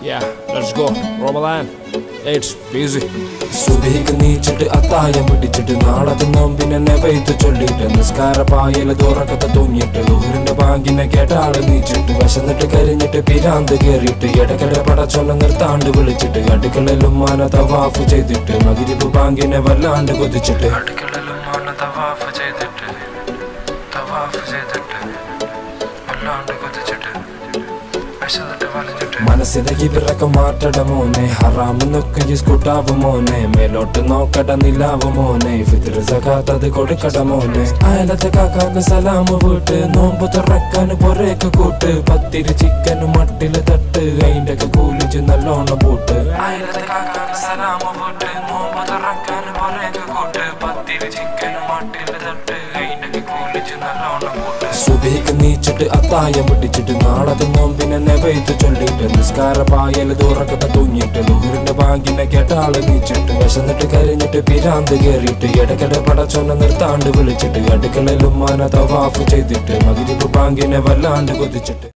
Yeah, let's go. Ramadan. It's busy. സുബീക്ക് നീച്ചിട്ട് അത്തായം പിടിച്ചിട്ട് നാളത്തെ നോമ്പിനെ നെവയ്ത്ത് ചൊല്ലിട്ട് നിസ്കാര പായല് തുറക്കത്തെ തൂങ്ങിട്ട് ദൂരിന്റെ ബാങ്കിനെ കേട്ടാള് നീച്ചിട്ട് വിശന്നിട്ട് കരിഞ്ഞിട്ട് പിരാന്ത് കേറിയിട്ട് ഇടയ്ക്കിടെ പടച്ചൊന്ന നിർത്താണ്ട് വിളിച്ചിട്ട് അടുക്കളയിലും മാന തവാഫ് ചെയ്തിട്ട് മകിരിപ്പ് ബാങ്കിനെ വല്ലാണ്ട് കൊതിച്ചിട്ട് അടുക്കളയിലും മാന തവാഫ് ചെയ്തിട്ട് തവാഫ് ചെയ്തിട്ട് വല്ലാണ്ട് കൊതിച്ചിട്ട് വിശന്നിട്ട് വലഞ്ഞിട്ട് മനസ്സിലെ ഇവരൊക്കെ മാറ്റട മോനെ ഹറാമെന്നൊക്കെ ഈ സ്കൂട്ടാവ് മോനെ മേലോട്ട് നോക്കട നിലാവ് മോനെ ഫിത്ര സകാത്തത് കൊടുക്കട മോനെ അയലത്തെ കാക്കാക്ക് സലാമ് വീട്ട് നോമ്പ് തുറക്കാൻ പൊരേക്ക് കൂട്ട് പത്തിരി ചിക്കനും മട്ടില് തട്ട് അതിന്റെ ഒക്കെ കൂലിച്ച് നല്ലോണം പൂട്ട് അയലത്തെ കാക്കാക്ക് സലാമ് വീട്ട് നോമ്പ് തുറക്കാൻ പൊരേക്ക് കൂട്ട് പത്തിരി ചിക്കനും മട്ടില് തട്ട് അതിന്റെ ഒക്കെ കൂലിച്ച് നല്ലോണം പൂട്ട് സുബീക്ക് നീച്ചിട്ട് അത്തായം പിടിച്ചിട്ട് നാളത്തെ നോമ്പിനെ നെവയ്ത്ത് ചൊല്ലിട്ട് നിസ്കാര പായല് തുറക്കത്തെ തൂങ്ങിട്ട് ദൂരിന്റെ ബാങ്കിനെ കേട്ടാള് നീച്ചിട്ട് വിശന്നിട്ട് കരിഞ്ഞിട്ട് പിരാന്ത് കേറിയിട്ട് ഇടയ്ക്കിടെ പടച്ചൊന്ന നിർത്താണ്ട് വിളിച്ചിട്ട് അടുക്കളയിലും മാന തവാഫ് ചെയ്തിട്ട് മകിരിപ്പ് ബാങ്കിനെ വല്ലാണ്ട് കൊതിച്ചിട്ട്